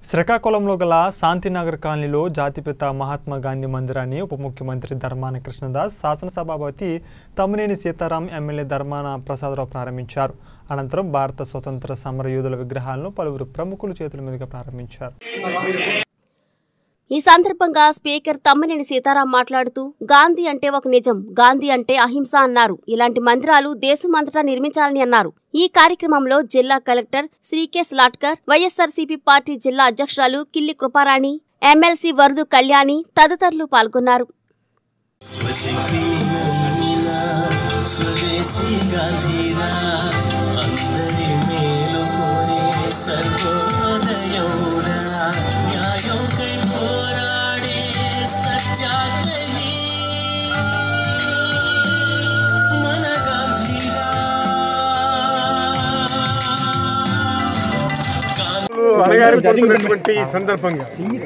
శ్రీకాకుళంలో గల శాంతినగర్ కాలనీలో జాతిపిత మహాత్మా గాంధీ మందిరాన్ని ఉప ముఖ్యమంత్రి ధర్మాన కృష్ణదాస్ శాసనసభాపతి తమ్మినేని సీతారాం ఎమ్మెల్యే ధర్మాన ప్రసాదరావు ప్రారంభించారు అనంతరం భారత స్వతంత్ర సమర యోధుల విగ్రహాలను పలువురు ప్రముఖుల చేతుల మీదుగా ప్రారంభించారు ఈ సందర్భంగా స్పీకర్ తమ్మినేని సీతారాం మాట్లాడుతూ గాంధీ అంటే ఒక నిజం గాంధీ అంటే అహింస అన్నారు ఇలాంటి మందిరాలు దేశమంతటా నిర్మించాలని అన్నారు ఈ కార్యక్రమంలో జిల్లా కలెక్టర్ శ్రీకేశ్ లాట్కర్ వైఎస్ఆర్సీపీ పార్టీ జిల్లా అధ్యక్షురాలు కిల్లి కృపారాణి ఎమ్మెల్సీ వరదు కళ్యాణి తదితరులు పాల్గొన్నారు స్వదేశీ గాంధీరా అందరి మేలు కోరే సర్వోదయౌరా న్యాయంకై పోరాడే సత్యాగ్రహి మన గాంధీరా అనగారిపోతున్నటువంటి ఈ సందర్భంగా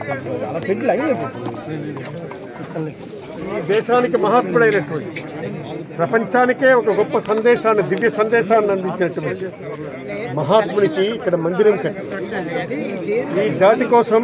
ఈ దేశానికి మహాత్ముడైనటువంటి ప్రపంచానికే ఒక గొప్ప సందేశాన్ని దివ్య సందేశాన్ని అందించినటువంటి మహాత్ముడికి ఇక్కడ మందిరం కట్టి ఈ జాతి కోసం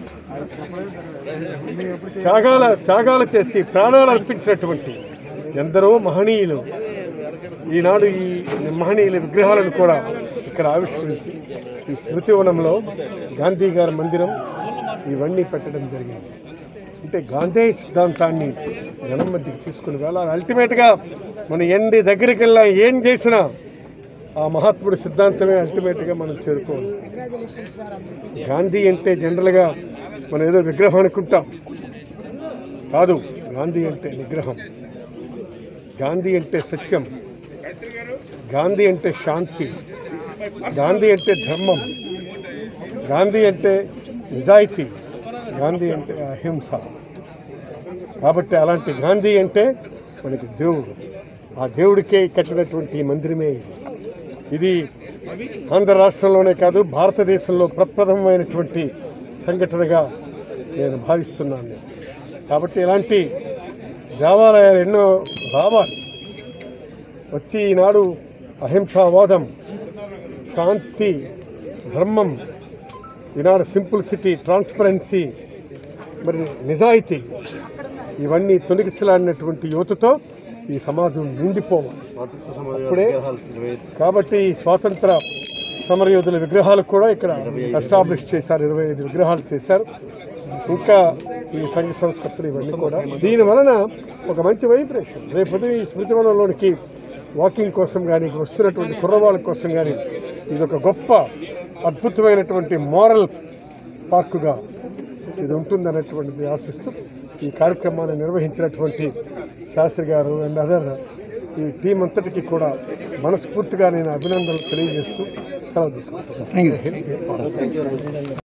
త్యాగాల త్యాగాలు చేసి ప్రాణాలు అర్పించినటువంటి ఎందరో మహనీయులు ఈనాడు ఈ మహనీయుల విగ్రహాలను కూడా ఇక్కడ ఆవిష్కరించి ఈ స్మృతివనంలో గాంధీ గారి మందిరం ఇవన్నీ పెట్టడం జరిగింది అంటే గాంధీ సిద్ధాంతాన్ని జనం మధ్యకి తీసుకుని వెళ్ళాలి అల్టిమేట్గా మనం ఎన్ని దగ్గరికి వెళ్ళా ఏం చేసినా ఆ మహాత్ముడి సిద్ధాంతమే అల్టిమేట్గా మనం చేరుకోవాలి గాంధీ అంటే జనరల్గా మనం ఏదో విగ్రహం అనుకుంటాం కాదు గాంధీ అంటే నిగ్రహం గాంధీ అంటే సత్యం గాంధీ అంటే శాంతి గాంధీ అంటే ధర్మం గాంధీ అంటే నిజాయితీ గాంధీ అంటే అహింస కాబట్టి అలాంటి గాంధీ అంటే మనకి దేవుడు ఆ దేవుడికే కట్టినటువంటి ఈ మందిరమే ఇది ఇది ఆంధ్ర రాష్ట్రంలోనే కాదు భారతదేశంలో ప్రప్రథమమైనటువంటి సంఘటనగా నేను భావిస్తున్నాను కాబట్టి ఇలాంటి దేవాలయాలు ఎన్నో రావాలి వచ్చి ఈనాడు అహింసావాదం శాంతి ధర్మం ఈనాడు సింపుల్సిటీ ట్రాన్స్పరెన్సీ మరి నిజాయితీ ఇవన్నీ తొలగించలాడినటువంటి యువతతో ఈ సమాజం నిండిపోవాలి అప్పుడే కాబట్టి ఈ స్వాతంత్ర సమరయోధుల విగ్రహాలు కూడా ఇక్కడ ఎస్టాబ్లిష్ చేశారు ఇరవై ఐదు విగ్రహాలు చేశారు ఇంకా ఈ సంఘ సంస్కృతులు ఇవన్నీ కూడా దీని వలన ఒక మంచి వైబ్రేషన్ రేపు ఈ స్మృతివనంలోనికి వాకింగ్ కోసం కానీ వస్తున్నటువంటి కుర్రవాళ్ళ కోసం కానీ ఇది ఒక గొప్ప అద్భుతమైనటువంటి మోరల్ పార్కుగా ఇది ఉంటుందన్నటువంటిది ఆశిస్తూ ఈ కార్యక్రమాన్ని నిర్వహించినటువంటి శాస్త్రి గారు అండ్ అదర్ ఈ టీం అంతటికి కూడా మనస్ఫూర్తిగా నేను అభినందనలు తెలియజేస్తూ సెలవు తీసుకుంటున్నాను